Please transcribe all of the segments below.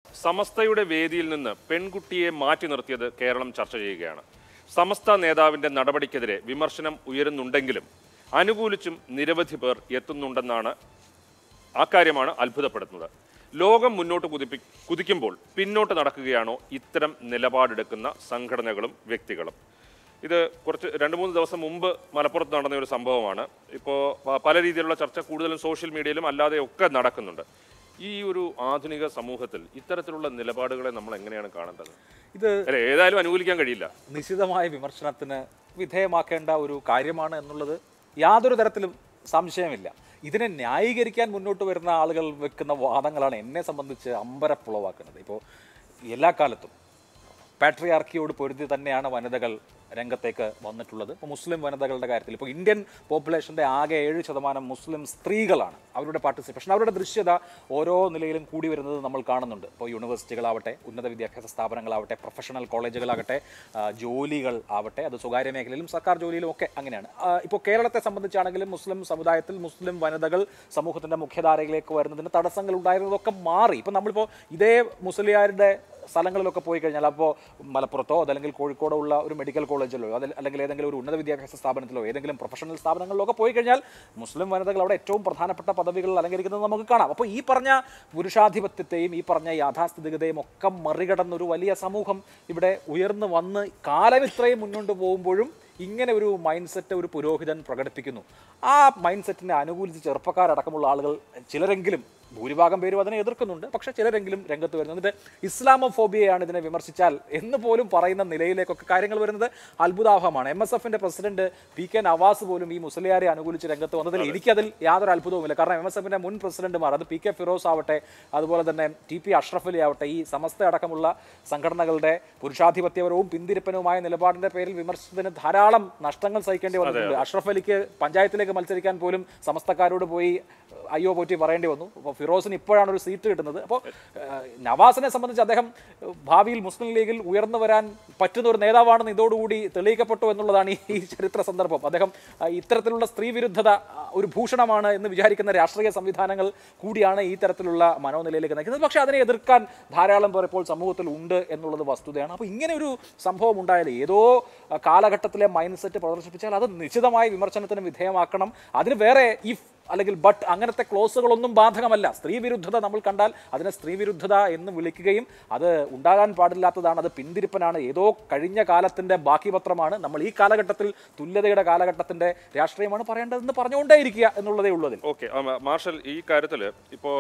സമസ്തയുടെ വേദിയിൽ നിന്ന് പെൺകുട്ടിയെ മാറ്റി നിർത്തിയത് കേരളം ചർച്ച ചെയ്യുകയാണ് സമസ്ത നേതാവിന്റെ നടപടിക്കെതിരെ വിമർശനം ഉയരുന്നുണ്ടെങ്കിലും അനുകൂലിച്ചും നിരവധി പേർ എത്തുന്നുണ്ടെന്നാണ് ആ കാര്യമാണ് അത്ഭുതപ്പെടുത്തുന്നത് ലോകം മുന്നോട്ട് കുതിപ്പി കുതിക്കുമ്പോൾ പിന്നോട്ട് നടക്കുകയാണോ ഇത്തരം നിലപാടെടുക്കുന്ന സംഘടനകളും വ്യക്തികളും ഇത് കുറച്ച് രണ്ട് മൂന്ന് ദിവസം മുമ്പ് മലപ്പുറത്ത് നടന്ന ഒരു സംഭവമാണ് ഇപ്പോൾ പല രീതിയിലുള്ള ചർച്ച കൂടുതലും സോഷ്യൽ മീഡിയയിലും അല്ലാതെ ഒക്കെ നടക്കുന്നുണ്ട് ഈ ഒരു ആധുനിക സമൂഹത്തിൽ ഇത്തരത്തിലുള്ള നിലപാടുകളെ നമ്മൾ എങ്ങനെയാണ് കാണേണ്ടത് ഇത് അല്ലെ ഏതായാലും അനുകൂലിക്കാൻ കഴിയില്ല നിശിതമായ വിമർശനത്തിന് വിധേയമാക്കേണ്ട ഒരു കാര്യമാണ് എന്നുള്ളത് യാതൊരു തരത്തിലും സംശയമില്ല ഇതിനെ ന്യായീകരിക്കാൻ മുന്നോട്ട് വരുന്ന ആളുകൾ വെക്കുന്ന വാദങ്ങളാണ് എന്നെ സംബന്ധിച്ച് അമ്പരപ്പുളവാക്കുന്നത് ഇപ്പോൾ എല്ലാ കാലത്തും പാട്രിയാർക്കിയോട് പൊരുതി തന്നെയാണ് വനിതകൾ രംഗത്തേക്ക് വന്നിട്ടുള്ളത് ഇപ്പോൾ മുസ്ലിം വനിതകളുടെ കാര്യത്തിൽ ഇപ്പോൾ ഇന്ത്യൻ പോപ്പുലേഷൻ്റെ ആകെ ഏഴ് ശതമാനം മുസ്ലിം സ്ത്രീകളാണ് അവരുടെ പാർട്ടിസിപ്പേഷൻ അവരുടെ ദൃശ്യത ഓരോ നിലയിലും കൂടി വരുന്നത് നമ്മൾ കാണുന്നുണ്ട് ഇപ്പോൾ യൂണിവേഴ്സിറ്റികളാവട്ടെ ഉന്നത വിദ്യാഭ്യാസ സ്ഥാപനങ്ങളാവട്ടെ പ്രൊഫഷണൽ കോളേജുകളാകട്ടെ ആ, ജോലികൾ ആവട്ടെ അത് സ്വകാര്യ മേഖലയിലും സർക്കാർ ജോലിയിലും ഒക്കെ അങ്ങനെയാണ് ആ, ഇപ്പോൾ കേരളത്തെ സംബന്ധിച്ചാണെങ്കിലും മുസ്ലിം സമുദായത്തിൽ മുസ്ലിം വനിതകൾ സമൂഹത്തിൻ്റെ മുഖ്യധാരയിലേക്ക് വരുന്നതിന് തടസ്സങ്ങൾ ഉണ്ടായിരുന്നതൊക്കെ മാറി ഇപ്പം നമ്മളിപ്പോൾ ഇതേ മുസ്ലിയാരുടെ സ്ഥലങ്ങളിലൊക്കെ പോയി കഴിഞ്ഞാൽ അപ്പോൾ മലപ്പുറത്തോ അതല്ലെങ്കിൽ കോഴിക്കോടോ ഉള്ള ഒരു മെഡിക്കൽ കോളേജിലോ അതിൽ അല്ലെങ്കിൽ ഏതെങ്കിലും ഒരു ഉന്നത വിദ്യാഭ്യാസ സ്ഥാപനത്തിലോ ഏതെങ്കിലും പ്രൊഫഷണൽ സ്ഥാപനങ്ങളിലോ ഒക്കെ പോയി കഴിഞ്ഞാൽ മുസ്ലിം വനിതകൾ അവിടെ ഏറ്റവും പ്രധാനപ്പെട്ട പദവികൾ അലങ്കരിക്കുന്നത് നമുക്ക് കാണാം അപ്പോൾ ഈ പറഞ്ഞ പുരുഷാധിപത്യത്തെയും ഈ പറഞ്ഞ യാഥാസ്ഥിതികതയും ഒക്കെ മറികടന്നൊരു വലിയ സമൂഹം ഇവിടെ ഉയർന്നു വന്ന് കാലം ഇത്രയും മുന്നോട്ട് പോകുമ്പോഴും ഇങ്ങനെ ഒരു മൈൻഡ് സെറ്റ് ഒരു പുരോഹിതൻ പ്രകടിപ്പിക്കുന്നു ആ മൈൻഡ് സെറ്റിനെ അനുകൂലിച്ച് ചെറുപ്പക്കാരടക്കമുള്ള ആളുകൾ ചിലരെങ്കിലും ഭൂരിഭാഗം പേരും അതിനെ എതിർക്കുന്നുണ്ട് പക്ഷേ ചിലരെങ്കിലും രംഗത്ത് വരുന്നു എന്നിട്ട് ഇസ്ലാമോഫോബിയയാണ് ഇതിനെ വിമർശിച്ചാൽ എന്ന് പോലും പറയുന്ന നിലയിലേക്കൊക്കെ കാര്യങ്ങൾ വരുന്നത് അത്ഭുതാവഹമാണ് എം എസ് എഫിന്റെ പ്രസിഡന്റ് പി കെ നവാസ് പോലും ഈ മുസ്ലിയാരെ അനുകൂലിച്ച് രംഗത്ത് വന്നതിൽ എനിക്കതിൽ യാതൊരു അത്ഭുതവുമില്ല കാരണം എം എസ് എഫിന്റെ മുൻ പ്രസിഡന്റുമാർ അത് പി കെ ഫിറോസ് ആവട്ടെ അതുപോലെ തന്നെ ടി പി അഷ്റഫ് അലി ആവട്ടെ ഈ സമസ്ത അടക്കമുള്ള സംഘടനകളുടെ പുരുഷാധിപത്യപരവും പിന്തിരിപ്പനുമായ നിലപാടിന്റെ പേരിൽ വിമർശനത്തിന് ധാരാളം നഷ്ടങ്ങൾ സഹിക്കേണ്ടി വന്നിട്ടുണ്ട് അഷ്റഫ് അലിക്ക് പഞ്ചായത്തിലേക്ക് മത്സരിക്കാൻ പോലും സമസ്തക്കാരോട് പോയി അയ്യോ പോറ്റി പറയേണ്ടി വന്നു അപ്പോൾ ഫിറോസിന് ഇപ്പോഴാണ് ഒരു സീറ്റ് കിട്ടുന്നത് അപ്പോൾ നവാസിനെ സംബന്ധിച്ച് അദ്ദേഹം ഏഹ്, ഭാവിയിൽ മുസ്ലിം ലീഗിൽ ഉയർന്നു വരാൻ പറ്റുന്ന ഒരു നേതാവാണെന്ന് ഇതോടുകൂടി തെളിയിക്കപ്പെട്ടു എന്നുള്ളതാണ് ഈ- ഈ ചരിത്ര സന്ദർഭം അദ്ദേഹം ആ, ഇത്തരത്തിലുള്ള സ്ത്രീ വിരുദ്ധത ആ, ഒരു ഭൂഷണമാണ് എന്ന് വിചാരിക്കുന്ന രാഷ്ട്രീയ സംവിധാനങ്ങൾ കൂടിയാണ് ഈ തരത്തിലുള്ള മനോനിലയിലേക്ക് നയിക്കുന്നത് പക്ഷേ അതിനെ എതിർക്കാൻ ധാരാളം പേർ ഇപ്പോൾ സമൂഹത്തിൽ ഉണ്ട് എന്നുള്ളത് വസ്തുതയാണ് അപ്പോൾ ഇങ്ങനെ ഒരു സംഭവം ഉണ്ടായാൽ ഏതോ ആ, കാലഘട്ടത്തിലെ മൈൻഡ് സെറ്റ് പ്രദർശിപ്പിച്ചാൽ അത് നിശ്ചിതമായ വിമർശനത്തിന് വിധേയമാക്കണം അതിന് വേറെ ഇഫ് അല്ലെങ്കിൽ ബട്ട് അങ്ങനത്തെ ക്ലോസുകളൊന്നും ബാധകമല്ല സ്ത്രീ വിരുദ്ധത നമ്മൾ കണ്ടാൽ അതിനെ സ്ത്രീ വിരുദ്ധത എന്ന് വിളിക്കുകയും അത് ഉണ്ടാകാൻ പാടില്ലാത്തതാണ് അത് പിന്തിരിപ്പനാണ് ഏതോ കഴിഞ്ഞ കാലത്തിന്റെ ബാക്കി പത്രമാണ് നമ്മൾ ഈ കാലഘട്ടത്തിൽ തുല്യതയുടെ കാലഘട്ടത്തിന്റെ രാഷ്ട്രീയമാണ് പറയേണ്ടതെന്ന് പറഞ്ഞുകൊണ്ടേയിരിക്കുക എന്നുള്ളതേ ഉള്ളൂ അതിൽ ഓക്കെ മാർഷൽ ഈ കാര്യത്തിൽ ഇപ്പോൾ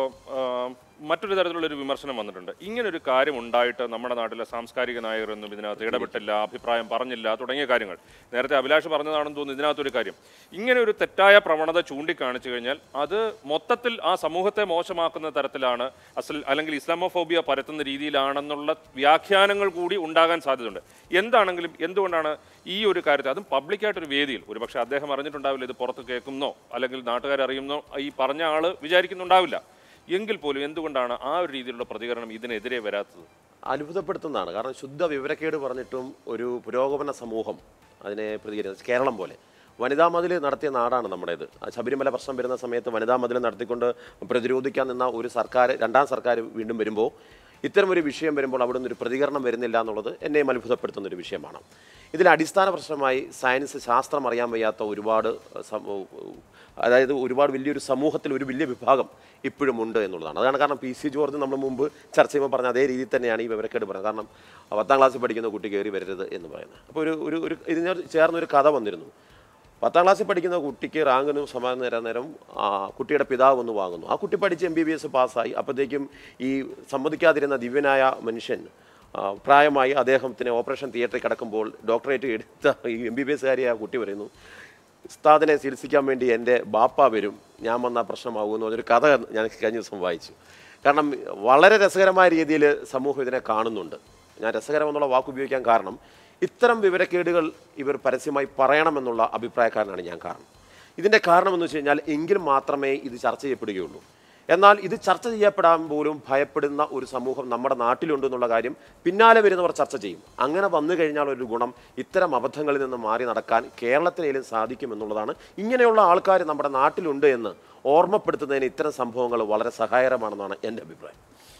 മറ്റൊരു തരത്തിലുള്ള ഒരു വിമർശനം വന്നിട്ടുണ്ട് ഇങ്ങനെ ഒരു കാര്യം ഉണ്ടായിട്ട് നമ്മുടെ നാട്ടിലെ സാംസ്കാരിക നായകരൊന്നും ഇതിനകത്ത് ഇടപെട്ടില്ല അഭിപ്രായം പറഞ്ഞില്ല തുടങ്ങിയ കാര്യങ്ങൾ നേരത്തെ അഭിലാഷ് പറഞ്ഞതാണെന്ന് തോന്നുന്നു ഇതിനകത്തൊരു കാര്യം ഇങ്ങനെ ഒരു തെറ്റായ പ്രവണത ചൂണ്ടിക്കാണിച്ചു കഴിഞ്ഞാൽ അത് മൊത്തത്തിൽ ആ സമൂഹത്തെ മോശമാക്കുന്ന തരത്തിലാണ് അസൽ അല്ലെങ്കിൽ ഇസ്ലാമോഫോബിയ പരത്തുന്ന രീതിയിലാണെന്നുള്ള വ്യാഖ്യാനങ്ങൾ കൂടി ഉണ്ടാകാൻ സാധ്യതയുണ്ട് എന്താണെങ്കിലും എന്തുകൊണ്ടാണ് ഈ ഒരു കാര്യത്തെ അതും പബ്ലിക്കായിട്ടൊരു വേദിയിൽ ഒരുപക്ഷെ അദ്ദേഹം അറിഞ്ഞിട്ടുണ്ടാവില്ല ഇത് പുറത്ത് കേൾക്കുന്നോ അല്ലെങ്കിൽ നാട്ടുകാർ അറിയുന്നോ ഈ പറഞ്ഞ ആള് വിചാരിക്കുന്നുണ്ടാവില്ല എങ്കിൽ പോലും എന്തുകൊണ്ടാണ് ആ ഒരു രീതിയിലുള്ള പ്രതികരണം ഇതിനെതിരെ വരാത്തത് അത്ഭുതപ്പെടുത്തുന്നതാണ് കാരണം ശുദ്ധ വിവരക്കേട് പറഞ്ഞിട്ടും ഒരു പുരോഗമന സമൂഹം അതിനെ പ്രതികരിക്കുന്നത് കേരളം പോലെ വനിതാ മതിൽ നടത്തിയ നാടാണ് നമ്മുടേത് ആ ശബരിമല പ്രശ്നം വരുന്ന സമയത്ത് വനിതാ മതിൽ നടത്തിക്കൊണ്ട് പ്രതിരോധിക്കാൻ നിന്ന ഒരു സർക്കാർ രണ്ടാം സർക്കാർ വീണ്ടും വരുമ്പോൾ ഇത്തരം ഒരു വിഷയം വരുമ്പോൾ അവിടെ നിന്നൊരു പ്രതികരണം വരുന്നില്ല എന്നുള്ളത് എന്നെയും അത്ഭുതപ്പെടുത്തുന്ന ഒരു വിഷയമാണ് ഇതിൽ അടിസ്ഥാന പ്രശ്നമായി സയൻസ് ശാസ്ത്രം അറിയാൻ വയ്യാത്ത ഒരുപാട് അഹ്, സമൂ- അതായത് ഒരുപാട് വലിയൊരു സമൂഹത്തിൽ ഒരു വലിയ വിഭാഗം ഇപ്പോഴും ഉണ്ട് എന്നുള്ളതാണ് അതാണ് കാരണം പി സി ജോർജ് നമ്മൾ മുമ്പ് ചർച്ച ചെയ്യുമ്പോൾ പറഞ്ഞ അതേ രീതിയിൽ തന്നെയാണ് ഈ വിവരക്കേട് പറയുന്നത് കാരണം പത്താം ക്ലാസ്സിൽ പഠിക്കുന്ന കുട്ടി കയറി വരരുത് എന്ന് പറയുന്നത് അപ്പോൾ ഒരു ഒരു ഒരു ഇതിനോട് ചേർന്നൊരു കഥ വന്നിരുന്നു പത്താം ക്ലാസ്സിൽ പഠിക്കുന്ന കുട്ടിക്ക് റാങ്കിന് സമാധാനം നേരം നേരം ആ, കുട്ടിയുടെ പിതാവ് ഒന്ന് വാങ്ങുന്നു ആ കുട്ടി പഠിച്ച് എം ബി ബി എസ് പാസ്സായി അപ്പോഴത്തേക്കും ഈ സമ്മതിക്കാതിരുന്ന ദിവ്യനായ മനുഷ്യൻ ആ, പ്രായമായി അദ്ദേഹത്തിന് ഓപ്പറേഷൻ തിയേറ്ററിൽ കിടക്കുമ്പോൾ ഡോക്ടറേറ്റ് എടുത്ത ഈ എം ബി ബി എസ്സുകാരിയായ കുട്ടി പറയുന്നു ഉസ്താദിനെ ചികിത്സിക്കാൻ വേണ്ടി എൻ്റെ ബാപ്പ വരും ഞാൻ വന്ന പ്രശ്നമാകുമെന്ന് പറഞ്ഞൊരു കഥ ഞാൻ കഴിഞ്ഞ ദിവസം വായിച്ചു കാരണം വളരെ രസകരമായ രീതിയിൽ സമൂഹം ഇതിനെ കാണുന്നുണ്ട് ഞാൻ രസകരം എന്നുള്ള വാക്ക് ഉപയോഗിക്കാൻ കാരണം ഇത്തരം വിവരക്കേടുകൾ ഇവർ പരസ്യമായി പറയണമെന്നുള്ള അഭിപ്രായക്കാരനാണ് ഞാൻ കാരണം ഇതിൻ്റെ കാരണം എന്ന് വെച്ച് കഴിഞ്ഞാൽ എങ്കിൽ മാത്രമേ ഇത് ചർച്ച ചെയ്യപ്പെടുകയുള്ളൂ എന്നാൽ ഇത് ചർച്ച ചെയ്യപ്പെടാൻ പോലും ഭയപ്പെടുന്ന ഒരു സമൂഹം നമ്മുടെ നാട്ടിലുണ്ട് എന്നുള്ള കാര്യം പിന്നാലെ വരുന്നവർ ചർച്ച ചെയ്യും അങ്ങനെ വന്നു കഴിഞ്ഞാൽ ഒരു ഗുണം ഇത്തരം അബദ്ധങ്ങളിൽ നിന്ന് മാറി നടക്കാൻ കേരളത്തിലേലും സാധിക്കും എന്നുള്ളതാണ് ഇങ്ങനെയുള്ള ആൾക്കാർ നമ്മുടെ നാട്ടിലുണ്ട് എന്ന് ഓർമ്മപ്പെടുത്തുന്നതിന് ഇത്തരം സംഭവങ്ങൾ വളരെ സഹായകരമാണെന്നാണ് എൻ്റെ അഭിപ്രായം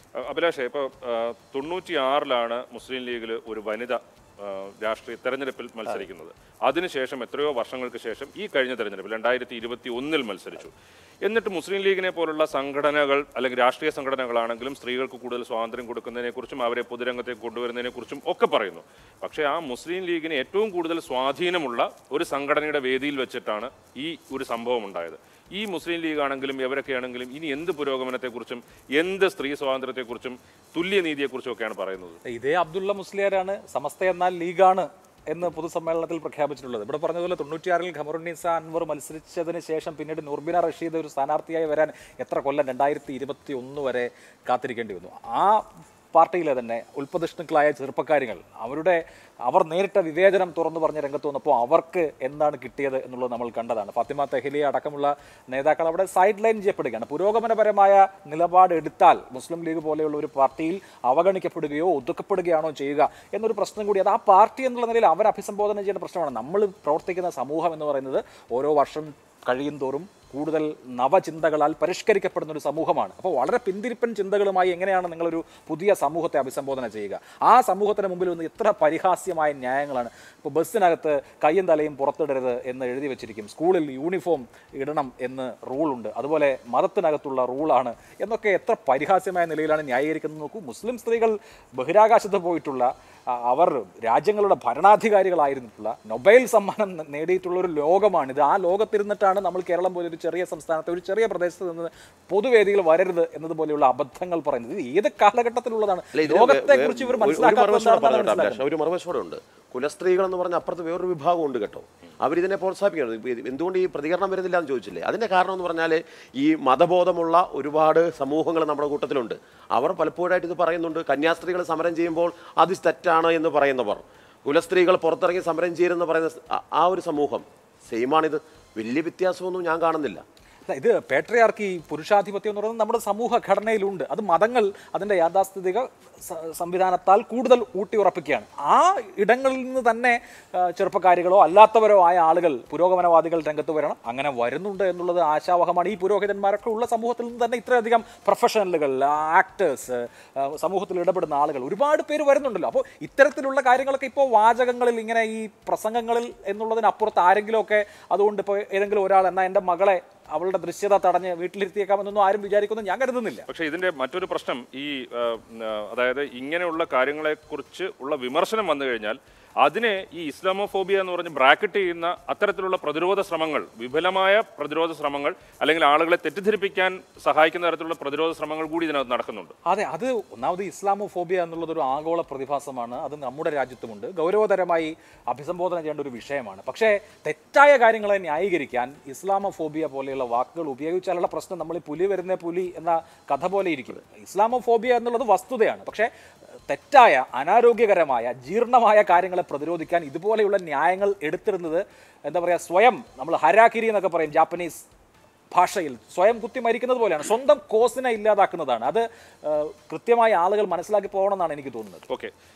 അഹ് അഭിലാഷേ ഇപ്പോൾ തൊണ്ണൂറ്റി ആറിലാണ് മുസ്ലിം ലീഗിൽ ഒരു വനിത ആ, രാഷ്ട്രീയ തെരഞ്ഞെടുപ്പിൽ മത്സരിക്കുന്നത് അതിനുശേഷം എത്രയോ വർഷങ്ങൾക്ക് ശേഷം ഈ കഴിഞ്ഞ തെരഞ്ഞെടുപ്പിൽ രണ്ടായിരത്തി ഇരുപത്തി ഒന്നിൽ മത്സരിച്ചു എന്നിട്ട് മുസ്ലിം ലീഗിനെ പോലുള്ള സംഘടനകൾ അല്ലെങ്കിൽ രാഷ്ട്രീയ സംഘടനകളാണെങ്കിലും സ്ത്രീകൾക്ക് കൂടുതൽ സ്വാതന്ത്ര്യം കൊടുക്കുന്നതിനെക്കുറിച്ചും അവരെ പൊതുരംഗത്തേക്ക് കൊണ്ടുവരുന്നതിനെക്കുറിച്ചും ഒക്കെ പറയുന്നു പക്ഷേ ആ മുസ്ലിം ലീഗിന് ഏറ്റവും കൂടുതൽ സ്വാധീനമുള്ള ഒരു സംഘടനയുടെ വേദിയിൽ വെച്ചിട്ടാണ് ഈ ഒരു സംഭവം ഉണ്ടായത് ഈ മുസ്ലിം ലീഗ് ആണെങ്കിലും എവരൊക്കെ ആണെങ്കിലും ഇനി എന്ത് പുരോഗമനത്തെക്കുറിച്ചും എന്ത് സ്ത്രീ സ്വാതന്ത്ര്യത്തെക്കുറിച്ചും തുല്യനീതിയെക്കുറിച്ചും ഒക്കെയാണ് പറയുന്നത് ഇതേ അബ്ദുള്ള മുസ്ലിയാരാണ് സമസ്ത എന്നാൽ ലീഗാണ് എന്ന് പൊതുസമ്മേളനത്തിൽ പ്രഖ്യാപിച്ചിട്ടുള്ളത് ഇവിടെ പറഞ്ഞതുപോലെ തൊണ്ണൂറ്റിയാറിൽ ഖമറുന്നീസ അൻവർ മത്സരിച്ചതിന് ശേഷം പിന്നീട് നൂർബിന റഷീദ് ഒരു സ്ഥാനാർത്ഥിയായി വരാൻ എത്ര കൊല്ലം രണ്ടായിരത്തി ഇരുപത്തി ഒന്ന് വരെ കാത്തിരിക്കേണ്ടി വന്നു ആ പാർട്ടിയിലെ തന്നെ ഉൽപ്പതിഷ്ണുക്കളായ ചെറുപ്പക്കാരികൾ അവരുടെ അവർ നേരിട്ട വിവേചനം തുറന്നു പറഞ്ഞ രംഗത്ത് വന്നപ്പോൾ അവർക്ക് എന്താണ് കിട്ടിയത് എന്നുള്ളത് നമ്മൾ കണ്ടതാണ് ഫാത്തിമ തെഹ്ലിയ അടക്കമുള്ള നേതാക്കൾ അവിടെ സൈഡ് ലൈൻ ചെയ്യപ്പെടുകയാണ് പുരോഗമനപരമായ നിലപാട് എടുത്താൽ മുസ്ലിം ലീഗ് പോലെയുള്ള ഒരു പാർട്ടിയിൽ അവഗണിക്കപ്പെടുകയോ ഒതുക്കപ്പെടുകയാണോ ചെയ്യുക എന്നൊരു പ്രശ്നം കൂടി അത് ആ പാർട്ടി എന്നുള്ള നിലയിൽ അവർ അഭിസംബോധന ചെയ്യുന്ന പ്രശ്നമാണ് നമ്മൾ പ്രവർത്തിക്കുന്ന സമൂഹം എന്ന് പറയുന്നത് ഓരോ വർഷം കഴിയും തോറും കൂടുതൽ നവചിന്തകളാൽ പരിഷ്കരിക്കപ്പെടുന്ന ഒരു സമൂഹമാണ് അപ്പോൾ വളരെ പിന്തിരിപ്പൻ ചിന്തകളുമായി എങ്ങനെയാണ് നിങ്ങളൊരു പുതിയ സമൂഹത്തെ അഭിസംബോധന ചെയ്യുക ആ സമൂഹത്തിന് മുമ്പിൽ നിന്ന് എത്ര പരിഹാസ്യമായ ന്യായങ്ങളാണ് ഇപ്പോൾ ബസ്സിനകത്ത് കയ്യും തലയും പുറത്തിടരുത് എന്ന് എഴുതി വെച്ചിരിക്കും സ്കൂളിൽ യൂണിഫോം ഇടണം എന്ന് റൂളുണ്ട് അതുപോലെ മതത്തിനകത്തുള്ള റൂളാണ് എന്നൊക്കെ എത്ര പരിഹാസ്യമായ നിലയിലാണ് ന്യായീകരിക്കുന്നത് നോക്കൂ മുസ്ലിം സ്ത്രീകൾ ബഹിരാകാശത്ത് പോയിട്ടുള്ള ആ, അവർ രാജ്യങ്ങളുടെ ഭരണാധികാരികളായിരുന്നിട്ടുള്ള നൊബേൽ സമ്മാനം ന- നേടിയിട്ടുള്ള ഒരു ലോകമാണിത് ആ ലോകത്തിരുന്നിട്ടാണ് നമ്മൾ കേരളം പോലെ ഒരു ചെറിയ സംസ്ഥാനത്ത് ഒരു ചെറിയ പ്രദേശത്ത് നിന്ന് പൊതുവേദിയിൽ വരരുത് എന്നതുപോലെയുള്ള അബദ്ധങ്ങൾ പറയുന്നത് ഇത് ഏത് കാലഘട്ടത്തിലുള്ളതാണ് അല്ല, ഇതിന് ലോകത്തെ വേ- കുറിച്ച് ഇവർ ഒരു- ഒരു മനസ്സിലാക്കാത്തത് മറുവശം എന്താണെന്നാണ് പറഞ്ഞോട്ടെ അഭിലാഷ്, മനസ്സിലാക്കുന്നത്. ഒരു മറുവശം ഉണ്ട് കുലസ്ത്രീകൾ എന്ന് പറഞ്ഞ അപ്പുറത്ത് വേറൊരു വിഭാഗം ഉണ്ട് കേട്ടോ അവരിതിനെ പ്രോത്സാഹിപ്പിക്കണം ഇപ്പൊ ഇത് എന്തുകൊണ്ട് ഈ പ്രതികരണം വരുന്നില്ല എന്ന് ചോദിച്ചില്ലേ അതിന്റെ കാരണം എന്ന് പറഞ്ഞാൽ ഈ മതബോധമുള്ള ഒരുപാട് സമൂഹങ്ങൾ നമ്മുടെ കൂട്ടത്തിലുണ്ട് അവർ പലപ്പോഴായിട്ട് ഇത് പറയുന്നുണ്ട് കന്യാസ്ത്രീകൾ സമരം ചെയ്യുമ്പോൾ അത് തെറ്റാണ് എന്ന് പറയുന്നവർ കുലസ്ത്രീകൾ പുറത്തിറങ്ങി സമരം ചെയ്യരുതെന്ന് പറയുന്ന സ- ആ- ആ ഒരു സമൂഹം സെയിമാണിത് വലിയ വ്യത്യാസമൊന്നും ഞാൻ കാണുന്നില്ല അല്ല, ഇത് പേട്രിയാർക്കി പുരുഷാധിപത്യം എന്ന് പറയുന്നത് നമ്മുടെ സമൂഹ ഘടനയിലുണ്ട് അത് മതങ്ങൾ അതിൻ്റെ യാഥാസ്ഥിതിക സ- സംവിധാനത്താൽ കൂടുതൽ ഊട്ടിയുറപ്പിക്കുകയാണ് ആ ഇടങ്ങളിൽ നിന്ന് തന്നെ ആ, ചെറുപ്പക്കാരികളോ അല്ലാത്തവരോ ആയ ആളുകൾ പുരോഗമനവാദികൾ രംഗത്ത് വരണം അങ്ങനെ വരുന്നുണ്ട് എന്നുള്ളത് ആശാവഹമാണ് ഈ പുരോഹിതന്മാരൊക്കെ ഉള്ള സമൂഹത്തിൽ നിന്ന് തന്നെ ഇത്രയധികം പ്രൊഫഷണലുകൾ ആക്ടേഴ്സ് സമൂഹത്തിൽ ഇടപെടുന്ന ആളുകൾ ഒരുപാട് പേര് വരുന്നുണ്ടല്ലോ അപ്പോൾ ഇത്തരത്തിലുള്ള കാര്യങ്ങളൊക്കെ ഇപ്പോൾ വാചകങ്ങളിൽ ഇങ്ങനെ ഈ പ്രസംഗങ്ങളിൽ എന്നുള്ളതിനപ്പുറത്ത് ആരെങ്കിലുമൊക്കെ അതുകൊണ്ട് ഇപ്പോൾ ഏതെങ്കിലും ഒരാൾ എന്നാൽ എൻ്റെ മകളെ അവളുടെ ദൃശ്യത തടഞ്ഞ് വീട്ടിലിരുത്തിയേക്കാമെന്നൊന്നും ആരും വിചാരിക്കുന്നു ഞാൻ കരുതുന്നില്ല പക്ഷേ ഇതിന്റെ മറ്റൊരു പ്രശ്നം ഈ ആ, ആ, അതായത് ഇങ്ങനെയുള്ള കാര്യങ്ങളെക്കുറിച്ച് ഉള്ള വിമർശനം വന്നു കഴിഞ്ഞാൽ അതിനെ ഈ ഇസ്ലാമോഫോബിയ എന്ന് പറഞ്ഞ് ബ്രാക്കറ്റ് ചെയ്യുന്ന അത്തരത്തിലുള്ള പ്രതിരോധ ശ്രമങ്ങൾ വിപുലമായ പ്രതിരോധ ശ്രമങ്ങൾ അല്ലെങ്കിൽ ആളുകളെ തെറ്റിദ്ധരിപ്പിക്കാൻ സഹായിക്കുന്ന തരത്തിലുള്ള പ്രതിരോധ ശ്രമങ്ങൾ കൂടി ഇതിനകത്ത് നടക്കുന്നുണ്ട് അതെ അത് ഒന്നാമത് ഇസ്ലാമോഫോബിയ എന്നുള്ളത് ഒരു ആഗോള പ്രതിഭാസമാണ് അത് നമ്മുടെ രാജ്യത്തുമുണ്ട് ഗൗരവതരമായി അഭിസംബോധന ചെയ്യേണ്ട ഒരു വിഷയമാണ് പക്ഷേ തെറ്റായ കാര്യങ്ങളെ ന്യായീകരിക്കാൻ ഇസ്ലാമോഫോബിയ പോലെയുള്ള വാക്കുകൾ ഉപയോഗിച്ചാലുള്ള പ്രശ്നം നമ്മൾ ഈ പുലി വരുന്ന പുലി എന്ന കഥ പോലെ ഇരിക്കും ഇസ്ലാമോഫോബിയ എന്നുള്ളത് വസ്തുതയാണ് പക്ഷേ തെറ്റായ അനാരോഗ്യകരമായ ജീർണമായ കാര്യങ്ങളെ പ്രതിരോധിക്കാൻ ഇതുപോലെയുള്ള ന്യായങ്ങൾ എടുത്തിരുന്നത് എന്താ പറയുക സ്വയം നമ്മൾ ഹരാക്കിരി എന്നൊക്കെ പറയും ജാപ്പനീസ് ഭാഷയിൽ സ്വയം കുത്തി മരിക്കുന്നത് പോലെയാണ് സ്വന്തം കോസിനെ ഇല്ലാതാക്കുന്നതാണ് അത് ആ, കൃത്യമായി ആളുകൾ മനസ്സിലാക്കി പോകണമെന്നാണ് എനിക്ക് തോന്നുന്നത് ഓക്കെ